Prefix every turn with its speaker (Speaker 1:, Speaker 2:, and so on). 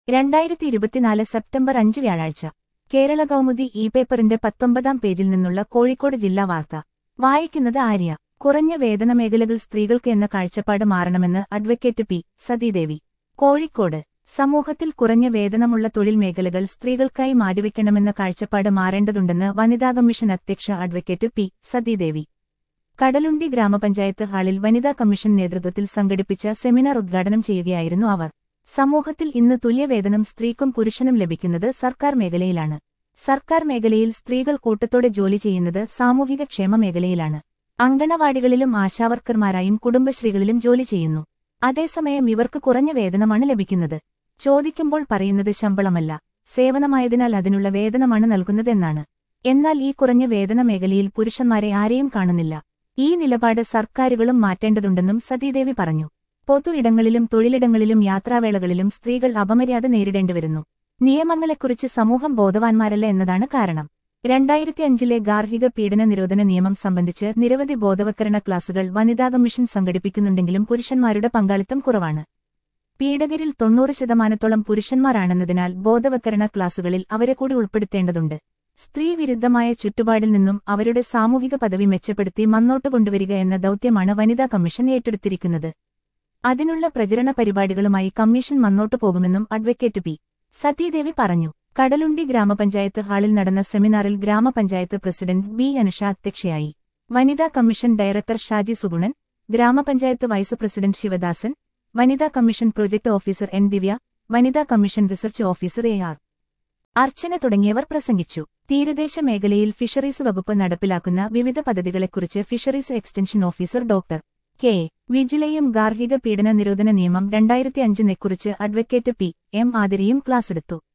Speaker 1: രണ്ടായിരത്തി ഇരുപത്തിനാല് സെപ്റ്റംബർ അഞ്ച് വ്യാഴാഴ്ച കേരള കൗമുദി ഇ പേപ്പറിന്റെ പത്തൊമ്പതാം പേജിൽ നിന്നുള്ള കോഴിക്കോട് ജില്ലാ വാർത്ത വായിക്കുന്നത് ആര്യ കുറഞ്ഞ വേതന മേഖലകൾ സ്ത്രീകൾക്ക് എന്ന കാഴ്ചപ്പാട് മാറണമെന്ന് അഡ്വക്കേറ്റ് പി സതീദേവി കോഴിക്കോട് സമൂഹത്തിൽ കുറഞ്ഞ വേതനമുള്ള തൊഴിൽ മേഖലകൾ സ്ത്രീകൾക്കായി മാറ്റിവെക്കണമെന്ന കാഴ്ചപ്പാട് മാറേണ്ടതുണ്ടെന്ന് വനിതാ കമ്മീഷൻ അധ്യക്ഷ അഡ്വക്കേറ്റ് പി സതീദേവി കടലുണ്ടി ഗ്രാമപഞ്ചായത്ത് ഹാളിൽ വനിതാ കമ്മീഷൻ നേതൃത്വത്തിൽ സംഘടിപ്പിച്ച സെമിനാർ ഉദ്ഘാടനം ചെയ്യുകയായിരുന്നു അവർ സമൂഹത്തിൽ ഇന്ന് തുല്യവേതനം സ്ത്രീക്കും പുരുഷനും ലഭിക്കുന്നത് സർക്കാർ മേഖലയിലാണ് സർക്കാർ മേഖലയിൽ സ്ത്രീകൾ കൂട്ടത്തോടെ ജോലി ചെയ്യുന്നത് സാമൂഹിക ക്ഷേമ മേഖലയിലാണ് അങ്കണവാടികളിലും ആശാവർക്കർമാരായും കുടുംബശ്രീകളിലും ജോലി ചെയ്യുന്നു അതേസമയം ഇവർക്ക് കുറഞ്ഞ വേതനമാണ് ലഭിക്കുന്നത് ചോദിക്കുമ്പോൾ പറയുന്നത് ശമ്പളമല്ല സേവനമായതിനാൽ അതിനുള്ള വേതനമാണ് നൽകുന്നതെന്നാണ് എന്നാൽ ഈ കുറഞ്ഞ വേതന മേഖലയിൽ പുരുഷന്മാരെ ആരെയും കാണുന്നില്ല ഈ നിലപാട് സർക്കാരുകളും മാറ്റേണ്ടതുണ്ടെന്നും സതീദേവി പറഞ്ഞു പൊതു ഇടങ്ങളിലും തൊഴിലിടങ്ങളിലും യാത്രാവേളകളിലും സ്ത്രീകൾ അപമര്യാദ നേരിടേണ്ടിവരുന്നു നിയമങ്ങളെക്കുറിച്ച് സമൂഹം ബോധവാന്മാരല്ല എന്നതാണ് കാരണം രണ്ടായിരത്തി അഞ്ചിലെ ഗാർഹിക പീഡന നിരോധന നിയമം സംബന്ധിച്ച് നിരവധി ബോധവത്കരണ ക്ലാസുകൾ വനിതാ കമ്മീഷൻ സംഘടിപ്പിക്കുന്നുണ്ടെങ്കിലും പുരുഷന്മാരുടെ പങ്കാളിത്തം കുറവാണ് പീഡകരിൽ തൊണ്ണൂറ് ശതമാനത്തോളം പുരുഷന്മാരാണെന്നതിനാൽ ബോധവത്കരണ ക്ലാസുകളിൽ അവരെ കൂടി ഉൾപ്പെടുത്തേണ്ടതുണ്ട് സ്ത്രീവിരുദ്ധമായ ചുറ്റുപാടിൽ നിന്നും അവരുടെ സാമൂഹിക പദവി മെച്ചപ്പെടുത്തി മന്നോട്ട് കൊണ്ടുവരിക എന്ന ദൌത്യമാണ് വനിതാ കമ്മീഷൻ ഏറ്റെടുത്തിരിക്കുന്നത് അതിനുള്ള പ്രചരണ പരിപാടികളുമായി കമ്മീഷൻ മുന്നോട്ടു പോകുമെന്നും അഡ്വക്കേറ്റ് പി സതീദേവി പറഞ്ഞു കടലുണ്ടി ഗ്രാമപഞ്ചായത്ത് ഹാളിൽ നടന്ന സെമിനാറിൽ ഗ്രാമപഞ്ചായത്ത് പ്രസിഡന്റ് ബി അനുഷ അധ്യക്ഷയായി വനിതാ കമ്മീഷൻ ഡയറക്ടർ ഷാജി സുഗുണൻ ഗ്രാമപഞ്ചായത്ത് വൈസ് പ്രസിഡന്റ് ശിവദാസൻ വനിതാ commission project officer N Divya വനിതാ commission research officer A R Archana തുടങ്ങിയവർ പ്രസംഗിച്ചു തീരദേശ മേഖലയിൽ ഫിഷറീസ് വകുപ്പ് നടപ്പിലാക്കുന്ന വിവിധ പദ്ധതികളെക്കുറിച്ച് fisheries extension officer doctor K വിജിലയും ഗാർഹിക പീഡന നിരോധന നിയമം രണ്ടായിരത്തി അഞ്ചിനെക്കുറിച്ച് അഡ്വക്കേറ്റ് പി എം ആതിരയും ക്ലാസെടുത്തു